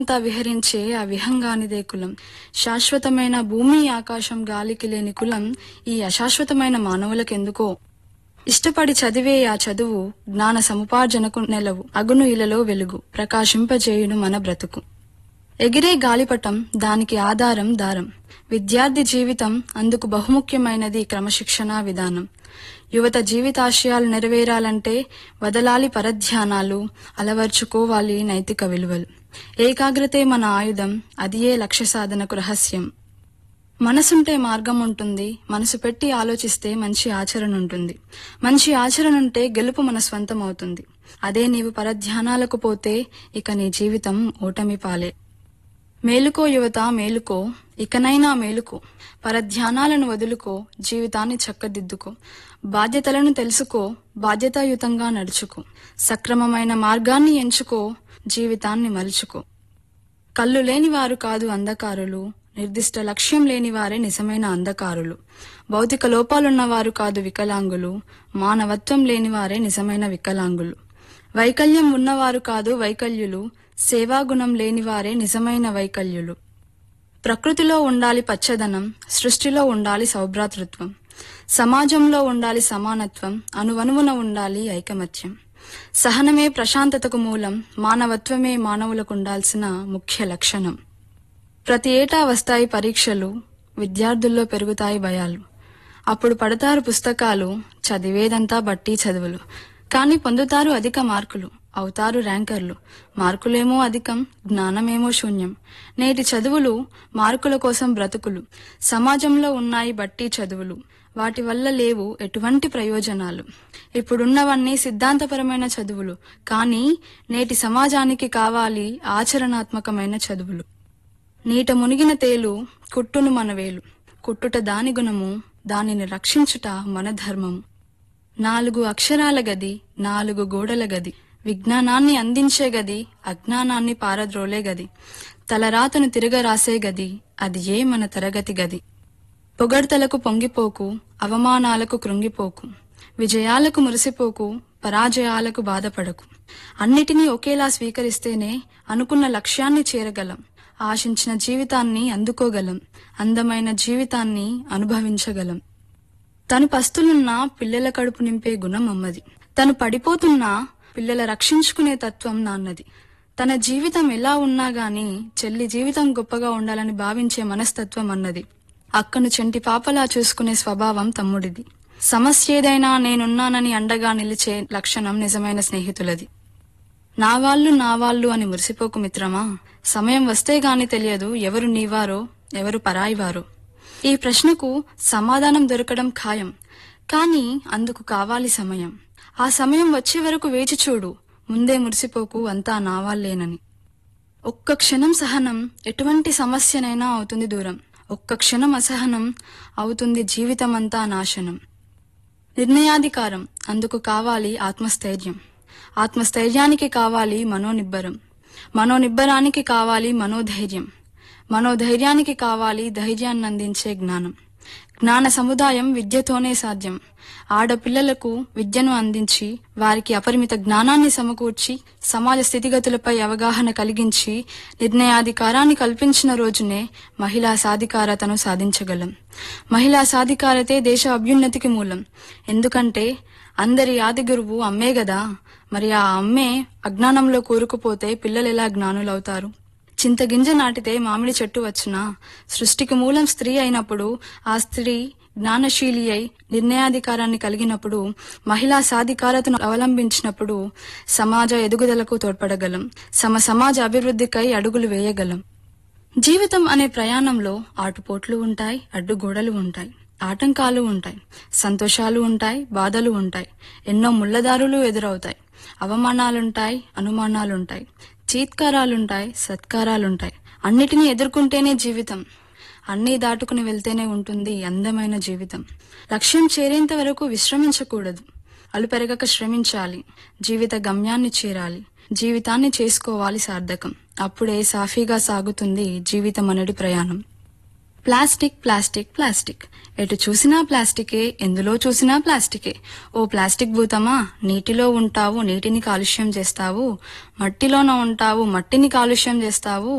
అంతా విహరించే ఆ విహంగానిదే కులం శాశ్వతమైన భూమి ఆకాశం గాలికి లేని కులం ఈ అశాశ్వతమైన మానవులకెందుకో ఇష్టపడి చదివే ఆ చదువు జ్ఞాన సముపార్జనకు నెలవు అగును ఇలలో వెలుగు ప్రకాశింపజేయును మన బ్రతుకు ఎగిరే గాలిపటం దానికి ఆధారం దారం విద్యార్థి జీవితం అందుకు బహుముఖ్యమైనది క్రమశిక్షణా విధానం యువత జీవితాశయాలు నెరవేరాలంటే వదలాలి పరధ్యానాలు అలవర్చుకోవాలి నైతిక విలువలు ఏకాగ్రతే మన ఆయుధం అదియే లక్ష్య సాధనకు రహస్యం మనసుంటే మార్గం ఉంటుంది మనసు పెట్టి ఆలోచిస్తే మంచి ఆచరణ ఉంటుంది మంచి ఆచరణ ఉంటే గెలుపు మన స్వంతం అవుతుంది అదే నీవు పరధ్యానాలకు పోతే ఇక నీ జీవితం ఓటమి పాలే మేలుకో యువత మేలుకో ఇకనైనా మేలుకో పరధ్యానాలను వదులుకో జీవితాన్ని చక్కదిద్దుకో బాధ్యతలను తెలుసుకో బాధ్యతాయుతంగా నడుచుకో సక్రమమైన మార్గాన్ని ఎంచుకో జీవితాన్ని మలుచుకో కళ్ళు లేని వారు కాదు అంధకారులు నిర్దిష్ట లక్ష్యం లేని వారే నిజమైన అంధకారులు భౌతిక లోపాలున్న వారు కాదు వికలాంగులు మానవత్వం లేని వారే నిజమైన వికలాంగులు వైకల్యం ఉన్నవారు కాదు వైకల్యులు సేవాగుణం లేని వారే నిజమైన వైకల్యులు ప్రకృతిలో ఉండాలి పచ్చదనం సృష్టిలో ఉండాలి సౌభ్రాతృత్వం సమాజంలో ఉండాలి సమానత్వం అనువనువున ఉండాలి ఐకమత్యం సహనమే ప్రశాంతతకు మూలం మానవత్వమే మానవులకు ఉండాల్సిన ముఖ్య లక్షణం ప్రతి ఏటా వస్తాయి పరీక్షలు విద్యార్థుల్లో పెరుగుతాయి భయాలు అప్పుడు పడతారు పుస్తకాలు చదివేదంతా బట్టి చదువులు కానీ పొందుతారు అధిక మార్కులు అవుతారు ర్యాంకర్లు మార్కులేమో అధికం జ్ఞానమేమో శూన్యం నేటి చదువులు మార్కుల కోసం బ్రతుకులు సమాజంలో ఉన్నాయి బట్టి చదువులు వాటి వల్ల లేవు ఎటువంటి ప్రయోజనాలు ఇప్పుడున్నవన్నీ సిద్ధాంతపరమైన చదువులు కానీ నేటి సమాజానికి కావాలి ఆచరణాత్మకమైన చదువులు నీట మునిగిన తేలు కుట్టును మన వేలు కుట్టుట దాని గుణము దానిని రక్షించుట మన ధర్మము నాలుగు అక్షరాల గది నాలుగు గోడల గది విజ్ఞానాన్ని అందించే గది అజ్ఞానాన్ని పారద్రోలే గది తలరాతను తిరగరాసే గది అది ఏ మన తరగతి గది పొగడ్తలకు పొంగిపోకు అవమానాలకు కృంగిపోకు విజయాలకు మురిసిపోకు పరాజయాలకు బాధపడకు అన్నిటినీ ఒకేలా స్వీకరిస్తేనే అనుకున్న లక్ష్యాన్ని చేరగలం ఆశించిన జీవితాన్ని అందుకోగలం అందమైన జీవితాన్ని అనుభవించగలం తను పస్తులున్నా పిల్లల కడుపు నింపే గుణం అమ్మది తను పడిపోతున్నా పిల్లల రక్షించుకునే తత్వం నాన్నది తన జీవితం ఎలా ఉన్నా గాని చెల్లి జీవితం గొప్పగా ఉండాలని భావించే మనస్తత్వం అన్నది అక్కను చెంటి పాపలా చూసుకునే స్వభావం తమ్ముడిది సమస్య ఏదైనా నేనున్నానని అండగా నిలిచే లక్షణం నిజమైన స్నేహితులది నా వాళ్ళు నా వాళ్ళు అని మురిసిపోకు మిత్రమా సమయం వస్తే గాని తెలియదు ఎవరు నీవారో ఎవరు పరాయివారో ఈ ప్రశ్నకు సమాధానం దొరకడం ఖాయం కానీ అందుకు కావాలి సమయం ఆ సమయం వచ్చే వరకు వేచి చూడు ముందే మురిసిపోకు అంతా నా వాళ్ళేనని ఒక్క క్షణం సహనం ఎటువంటి సమస్యనైనా అవుతుంది దూరం ఒక్క క్షణం అసహనం అవుతుంది జీవితమంతా నాశనం నిర్ణయాధికారం అందుకు కావాలి ఆత్మస్థైర్యం ఆత్మస్థైర్యానికి కావాలి మనోనిబ్బరం మనోనిబ్బరానికి కావాలి మనోధైర్యం మనోధైర్యానికి కావాలి ధైర్యాన్ని అందించే జ్ఞానం జ్ఞాన సముదాయం విద్యతోనే సాధ్యం ఆడపిల్లలకు విద్యను అందించి వారికి అపరిమిత జ్ఞానాన్ని సమకూర్చి సమాజ స్థితిగతులపై అవగాహన కలిగించి నిర్ణయాధికారాన్ని కల్పించిన రోజునే మహిళా సాధికారతను సాధించగలం మహిళా సాధికారతే దేశ అభ్యున్నతికి మూలం ఎందుకంటే అందరి ఆది గురువు అమ్మే గదా మరి ఆ అమ్మే అజ్ఞానంలో కూరుకుపోతే పిల్లలు ఎలా జ్ఞానులవుతారు చింతగింజ నాటితే మామిడి చెట్టు వచ్చునా సృష్టికి మూలం స్త్రీ అయినప్పుడు ఆ స్త్రీ జ్ఞానశీలి అయి నిర్ణయాధికారాన్ని కలిగినప్పుడు మహిళా సాధికారతను అవలంబించినప్పుడు సమాజ ఎదుగుదలకు తోడ్పడగలం సమ సమాజ అభివృద్ధికై అడుగులు వేయగలం జీవితం అనే ప్రయాణంలో ఆటుపోట్లు ఉంటాయి అడ్డుగోడలు ఉంటాయి ఆటంకాలు ఉంటాయి సంతోషాలు ఉంటాయి బాధలు ఉంటాయి ఎన్నో ముళ్ళదారులు ఎదురవుతాయి అవమానాలుంటాయి అనుమానాలుంటాయి చీత్కారాలుంటాయి సత్కారాలుంటాయి అన్నిటినీ ఎదుర్కొంటేనే జీవితం అన్నీ దాటుకుని వెళ్తేనే ఉంటుంది అందమైన జీవితం లక్ష్యం చేరేంత వరకు విశ్రమించకూడదు అలుపెరగక శ్రమించాలి జీవిత గమ్యాన్ని చేరాలి జీవితాన్ని చేసుకోవాలి సార్థకం అప్పుడే సాఫీగా సాగుతుంది జీవితం అనడి ప్రయాణం ప్లాస్టిక్ ప్లాస్టిక్ ప్లాస్టిక్ ఎటు చూసినా ప్లాస్టికే ఎందులో చూసినా ప్లాస్టికే ఓ ప్లాస్టిక్ భూతమా నీటిలో ఉంటావు నీటిని కాలుష్యం చేస్తావు మట్టిలోన ఉంటావు మట్టిని కాలుష్యం చేస్తావు